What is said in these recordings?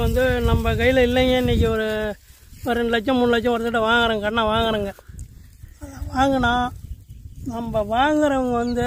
வந்து நம்ம கையில் இல்லைங்க இன்றைக்கி ஒரு ஒரு ரெண்டு லட்சம் மூணு லட்சம் ஒருத்தட்ட வாங்குறேங்க கடனை வாங்குறேங்க அதை வாங்கினா நம்ம வாங்குறவங்க வந்து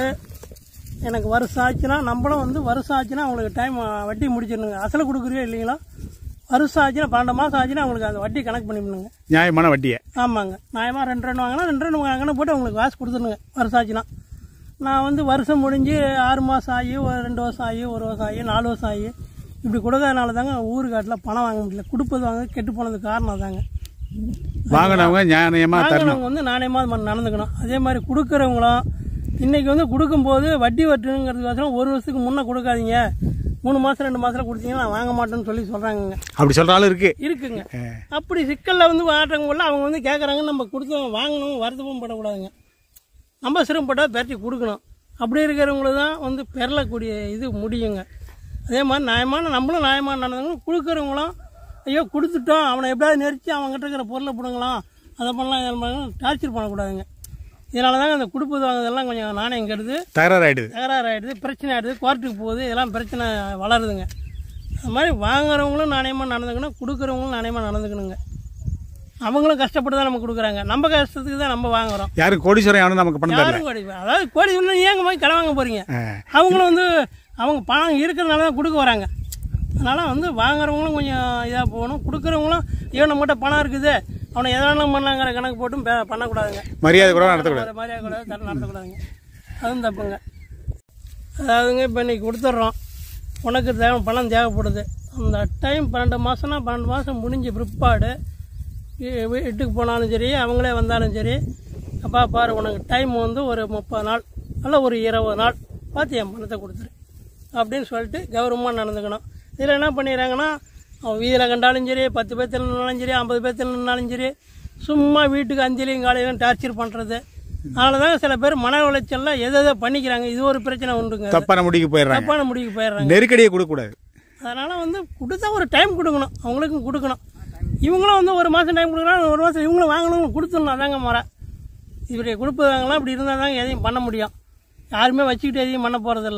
எனக்கு வருஷம் ஆச்சுன்னா நம்மளும் வந்து வருஷம் ஆச்சுன்னா அவங்களுக்கு டைம் வட்டி முடிச்சிடணுங்க அசல் கொடுக்குறியோ இல்லைங்களா வருஷம் ஆச்சுன்னா பன்னெண்டு மாதம் ஆச்சுன்னா அவங்களுக்கு அந்த வட்டி கணக்கு பண்ணிவிடணுங்க நியாயமான வட்டியை ஆமாங்க நியாயமாக ரெண்டு ரெண்டு வாங்கினா ரெண்டு ரெண்டு வாங்கினா போட்டு அவங்களுக்கு காசு கொடுத்துருங்க வருஷம் ஆச்சுன்னா நான் வந்து வருஷம் முடிஞ்சு ஆறு மாதம் ஆகி ஒரு ரெண்டு வருஷம் ஆகி ஒரு வருஷம் ஆகி நாலு வருஷம் ஆகி இப்படி கொடுக்கறதுனால தாங்க ஊருக்காட்டில் பணம் வாங்க முடியல கொடுப்பது வாங்க கெட்டு போனதுக்கு காரணம் தாங்க வாங்கினவங்க நியாயமா தரணும் வாங்கினவங்க வந்து நாணயமாக நடந்துக்கணும் அதே மாதிரி கொடுக்குறவங்களும் இன்னைக்கு வந்து கொடுக்கும்போது வட்டி வட்டுங்கிறதுக்கோசரம் ஒரு வருஷத்துக்கு முன்னே கொடுக்காதீங்க மூணு மாதம் ரெண்டு மாதத்தில் கொடுத்தீங்கன்னா நான் வாங்க மாட்டேன்னு சொல்லி சொல்கிறாங்கங்க அப்படி சொல்ற ஆளு இருக்கு இருக்குங்க அப்படி சிக்கலில் வந்து மாற்றவங்கள அவங்க வந்து கேட்குறாங்க நம்ம கொடுத்தவங்க வாங்கணும் வருத்தமும் படக்கூடாதுங்க நம்ம சிரமப்பட்டால் பெரட்டி கொடுக்கணும் அப்படி இருக்கிறவங்களுக்கு தான் வந்து பெறலக்கூடிய இது முடியுங்க அதே மாதிரி நியாயமான நம்மளும் நியாயமான நடந்தவங்க கொடுக்குறவங்களும் ஐயோ கொடுத்துட்டோம் அவனை எப்படியாவது நெரிச்சு அவங்ககிட்ட இருக்கிற பொருளை பிடுங்கலாம் அதை பண்ணலாம் இதை பண்ணலாம் டார்ச்சர் பண்ணக்கூடாதுங்க இதனால தாங்க அந்த கொடுப்பது வாங்குறதெல்லாம் கொஞ்சம் நாணயம் கெடுது தகராறாயிடுது தகராறு ஆகிடுது பிரச்சனை ஆகிடுது கோர்ட்டுக்கு போகுது இதெல்லாம் பிரச்சனை வளருதுங்க அது மாதிரி வாங்குறவங்களும் நாணயமாக நடந்துக்கணும் கொடுக்குறவங்களும் நாணயமாக நடந்துக்கணுங்க அவங்களும் கஷ்டப்பட்டு தான் நம்ம கொடுக்குறாங்க நம்ம கஷ்டத்துக்கு தான் நம்ம வாங்குறோம் யாரும் கோடீஸ்வரம் யாரும் நமக்கு பணம் தரல யாரும் கோடி அதாவது கோடி சொன்னா ஏங்க போய் கடன் வாங்க போகிறீங்க ஆ. அவங்களும் வந்து அவங்க பணம் இருக்கிறதுனால தான் கொடுக்க வராங்க அதனால் வந்து வாங்குறவங்களும் கொஞ்சம் இதாக போகணும் கொடுக்குறவங்களும் ஐயோ நம்மகிட்ட பணம் இருக்குது அவனை எதனாலும் பண்ணலாங்கிற கணக்கு போட்டும் பே- பண்ணக்கூடாதுங்க மரியாதை கூட நடத்தக்கூடாது அது மாதிரியாக கூடாது தரம் நடத்தக்கூடாதுங்க அதுவும் தப்புங்க அதாவதுங்க இப்போ இன்னைக்கு கொடுத்துட்றோம் உனக்கு தேவை பணம் தேவைப்படுது அந்த டைம் பன்னெண்டு மாதம்னா பன்னெண்டு மாதம் முடிஞ்ச பிற்பாடு வீ- வீட்டுக்கு போனாலும் சரி அவங்களே வந்தாலும் சரி அப்பா பாரு உனக்கு டைம் வந்து ஒரு முப்பது நாள் அல்ல ஒரு இருபது நாள் பார்த்து என் பணத்தை கொடுத்துரு அப்படின்னு சொல்லிட்டு கௌரவமாக நடந்துக்கணும் இதில் என்ன பண்ணிடுறாங்கன்னா அவன் வீதியில் கண்டாலும் சரி பத்து பேர்த்தில் நின்னாலும் சரி ஐம்பது பேர்த்தில் நின்னாலும் சரி சும்மா வீட்டுக்கு அஞ்சலியும் காலையிலும் டார்ச்சர் பண்ணுறது அதனால தான் சில பேர் மன உளைச்சலில் எதை எதை பண்ணிக்கிறாங்க இது ஒரு பிரச்சனை உண்டுங்க தப்பான முடிக்கு போயிடுறாங்க தப்பான முடிவுக்கு போயிடுறாங்க நெருக்கடியை கொடுக்கக்கூடாது அதனால் வந்து கொடுத்தா ஒரு டைம் கொடுக்கணும் அவங்களுக்கும் கொடுக்கணும் இவங்களும் வந்து ஒரு மாதம் டைம் கொடுக்குறாங்க ஒரு மாதம் இவங்களும் வாங்கணும் கொடுத்துடணும் அதாங்க முறை இப்படி கொடுப்பதாங்களாம் இப்படி இருந்தால் தாங்க எதையும் பண்ண முடியும் யாருமே வச்சுக்கிட்டு எதையும் பண்ண போகிறதில்ல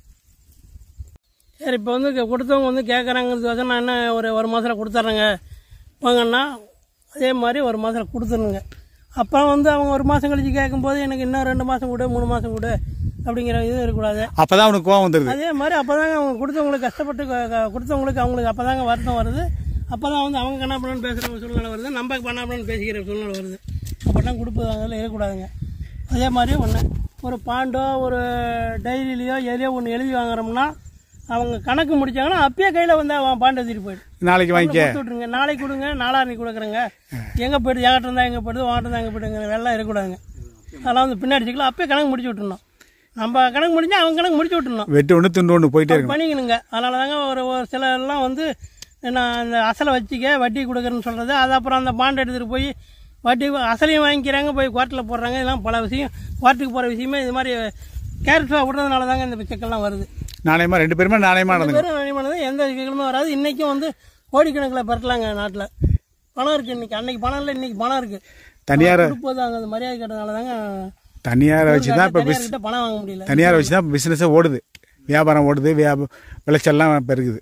சரி இப்போ வந்து இங்க கொடுத்தவங்க வந்து கேட்குறாங்கிறதுக்காக நான் என்ன ஒரு ஒரு மாதத்தில் கொடுத்துட்றேங்க வாங்கன்னா அதே மாதிரி ஒரு மாதத்தில் கொடுத்துருங்க அப்போ வந்து அவங்க ஒரு மாதம் கழிச்சு கேட்கும்போது எனக்கு இன்னும் ரெண்டு மாதம் கொடு மூணு மாதம் கொடு அப்படிங்கிற இது இருக்கக்கூடாது அப்பதான் அவனுக்கு கோவம் வந்துருது அதே மாதிரி அப்போதாங்க அவங்க கொடுத்தவங்களுக்கு கஷ்டப்பட்டு க- க- கொடுத்தவங்களுக்கு அவங்களுக்கு அப்போதாங்க வருத்தம் வருது அப்போ தான் வந்து அவங்க என்ன பண்ணணும்னு பேசுகிற சூழ்நிலை வருது நம்ம பண்ணாமன்னு பேசிக்கிற சூழ்நிலை வருது அப்போல்லாம் கொடுப்பது அதெல்லாம் இருக்கக்கூடாதுங்க அதே மாதிரி ஒன்று ஒரு பாண்டோ ஒரு டைரியிலையோ எதையோ ஒன்று எழுதி வாங்குறோம்னா அவங்க கணக்கு முடிச்சாங்கன்னா அப்பயே கையில் வந்து அவன் பாண்டு எழுதிட்டு போயிடு நாளைக்கு வாங்கிக்க கொடுத்து விட்ருங்க நாளைக்கு கொடுங்க நாளான்னைக்கு கொடுக்குறேங்க எங்கே போயிடுது என்கிட்ட இருந்தால் எங்கே போயிடுது வாங்கிட்டு இருந்தால் எங்கே போயிடுங்கிற வெள்ளம் இருக்கக்கூடாதுங்க அதெல்லாம் வந்து பின்னாடி சிக்கலாம் அப்பயே கணக்கு முடிச்சு விட்டுருணும் நம்ம கணக்கு முடிஞ்சா அவங்க கணக்கு முடிச்சு விட்டுருணும் வெட்டு ஒன்று துண்டு ஒன்று போயிட்டே இருக்கும் பண்ணிக்கணுங்க அதனால தாங்க ஒரு ஒரு சிலர்லாம் வந்து நான் இந்த அசலை வச்சுக்க வட்டி கொடுக்குறேன்னு சொல்கிறது அது அப்புறம் அந்த பாண்ட் எடுத்துகிட்டு போய் வட்டி அசலையும் வாங்கிக்கிறாங்க போய் கோர்ட்டில் போடுறாங்க இதெல்லாம் பல விஷயம் கோர்ட்டுக்கு போகிற விஷயமே இது மாதிரி கேரக்டராக விடுறதுனால தாங்க இந்த சிக்கல்லாம் வருது நாணயமா ரெண்டு பேருமே நாணயமா நடந்துங்க வெறும் நினைமானது எந்த சிக்கலுமே வராது இன்றைக்கும் வந்து கோடிக்கணக்கில் பெறலாங்க நாட்டில் பணம் இருக்குது இன்றைக்கி அன்னைக்கு பணம் இல்லை இன்றைக்கி பணம் இருக்குது தனியார் கொடுப்பது அங்கே அந்த மரியாதை கேட்டதுனால தாங்க தனியாரை வச்சு தான் இப்போ பிஸ் தனியார்கிட்ட பணம் வாங்க முடியல தனியாரை வச்சு தான் பிஸ்னஸே ஓடுது வியாபாரம் ஓடுது வியாப விளைச்சல்லாம் பெருகுது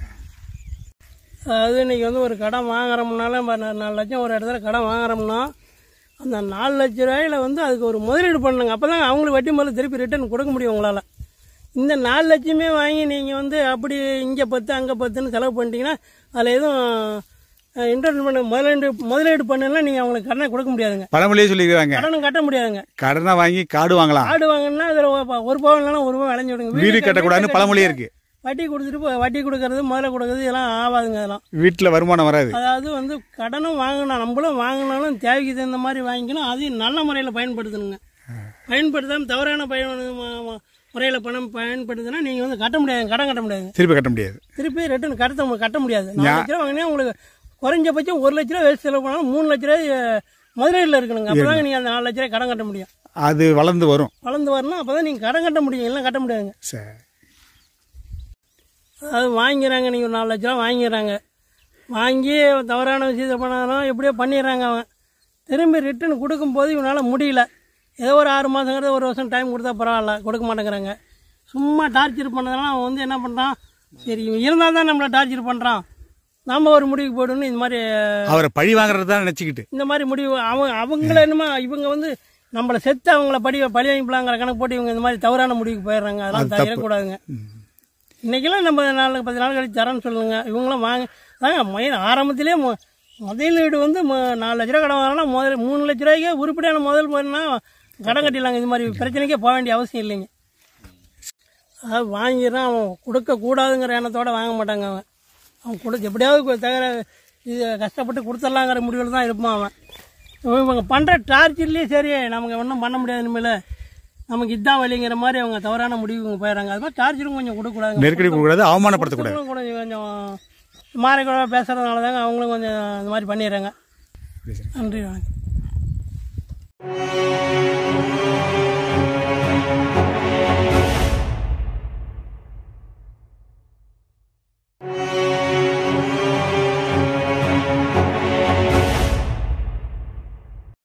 அதாவது இன்னைக்கு வந்து ஒரு கடன் வாங்குறோம்னால நம்ம நா- நாலு லட்சம் ஒரு இடத்துல கடன் வாங்குறோம்னா அந்த நாலு லட்ச ரூபாயில வந்து அதுக்கு ஒரு முதலீடு பண்ணுங்க அப்போ தான் அவங்களுக்கு வட்டி முதல்ல திருப்பி ரிட்டர்ன் கொடுக்க முடியும் உங்களால் இந்த நாலு லட்சமே வாங்கி நீங்கள் வந்து அப்படி இங்கே பத்து அங்கே பத்துன்னு செலவு பண்ணிட்டீங்கன்னா அதில் எதுவும் இன்ட்ரெஸ்ட் பண்ண முதலீடு முதலீடு பண்ணலாம் நீங்கள் அவங்களுக்கு கடனை கொடுக்க முடியாதுங்க பழமொழியே சொல்லியிருக்காங்க கடனும் கட்ட முடியாதுங்க கடனை வாங்கி காடு வாங்கலாம் ஆடு வாங்கினா அதில் ஒரு பவுன் இல்லைன்னா ஒரு ரூபா விளைஞ்சு விடுங்க வீடு கட்டக்கூடாதுன்னு பழமொழியே இருக்கு வட்டி கொடுத்துட்டு போ- வட்டி கொடுக்கறது முதல்ல கொடுக்கறது இதெல்லாம் ஆகாதுங்க அதெல்லாம் வீட்டில் வருமானம் வராது அதாவது வந்து கடனும் வாங்கணும் நம்மளும் வாங்கினாலும் தேவைக்கு தகுந்த மாதிரி வாங்கிக்கணும் அதையும் நல்ல முறையில் பயன்படுத்தணுங்க பயன்படுத்தாமல் தவறான பயன் முறையில் பணம் பயன்படுத்தினா நீங்கள் வந்து கட்ட முடியாது கடன் கட்ட முடியாது திருப்பி கட்ட முடியாது திருப்பி ரிட்டர்ன் கட்ட கட்ட முடியாது நாலு லட்ச ரூபா வாங்கினா உங்களுக்கு குறைஞ்சபட்சம் ஒரு லட்ச ரூபா வேஸ்ட் செலவு பண்ணாலும் மூணு லட்ச ரூபாய் முதலீடில் இருக்கணுங்க அப்போ தாங்க நீங்கள் அந்த நாலு லட்ச ரூபாய் கடன் கட்ட முடியும் அது வளர்ந்து வரும் வளர்ந்து வரணும் அப்போ தான் நீங்கள் கடன் கட்ட முடியும் இல்லை கட்ட முடியாதுங்க சரி அது வாங்கிறாங்க நீங்கள் ஒரு நாலு லட்ச ரூபா வாங்கிடுறாங்க வாங்கி தவறான விஷயத்தை பண்ணாலும் எப்படியோ பண்ணிடுறாங்க அவன் திரும்பி ரிட்டர்ன் கொடுக்கும்போது இவனால் முடியல ஏதோ ஒரு ஆறு மாதங்கிறது ஒரு வருஷம் டைம் கொடுத்தா பரவாயில்ல கொடுக்க மாட்டேங்கிறாங்க சும்மா டார்ச்சர் பண்ணதெல்லாம் அவன் வந்து என்ன பண்ணுறான் சரி இவன் இருந்தால் தான் நம்மளை டார்ச்சர் பண்ணுறான் நாம் ஒரு முடிவுக்கு போயிடணும் இந்த மாதிரி அவரை பழி வாங்குறது தான் நினச்சிக்கிட்டு இந்த மாதிரி முடிவு அவங்க அவங்கள என்னமோ இவங்க வந்து நம்மளை செத்து அவங்கள படி பழி வாங்கிக்கலாங்கிற கணக்கு போட்டு இவங்க இந்த மாதிரி தவறான முடிவுக்கு போயிடுறாங்க அதெல்லாம் தயிரக்கூடாதுங்க இன்னைக்கெல்லாம் நம்ம நாலு பத்து நாள் கழிச்சு தரேன்னு சொல்லுங்க இவங்களும் வாங்க தாங்க மெயின் ஆரம்பத்திலே மு- முதலீடு வந்து மு- நாலு லட்ச ரூபா கடன் வாங்கினா முதல் மூணு லட்ச ரூபாய்க்கே உருப்படியான முதல் போனா கடன் கட்டிடலாங்க இது மாதிரி பிரச்சனைக்கே போக வேண்டிய அவசியம் இல்லைங்க அதாவது வாங்கிடுறான் அவன் கொடுக்கக்கூடாதுங்கிற எண்ணத்தோட வாங்க மாட்டாங்க அவன் அவன் கொடு எப்படியாவது தவிர இது கஷ்டப்பட்டு கொடுத்துடலாங்கிற முடிவில் தான் இருப்பான் அவன் இவங்க பண்ணுற டார்ச்சர்லேயே சரி நமக்கு ஒன்றும் பண்ண முடியாது இனிமேல் நமக்கு இதான் வழிங்கிற மாதிரி அவங்க தவறான முடிவுக்கு போயிடறாங்க அது மாதிரி டார்ச்சரும் கொஞ்சம் கொடுக்கக்கூடாது நெருக்கடி கொடுக்கக்கூடாது அவமானப்படுத்தக்கூடாது அவங்களும் கொஞ்சம் கொஞ்சம் மாறி கூட பேசுறதுனால தாங்க அவங்களும் கொஞ்சம் இந்த மாதிரி பண்ணிடுறாங்க நன்றி வணக்கம்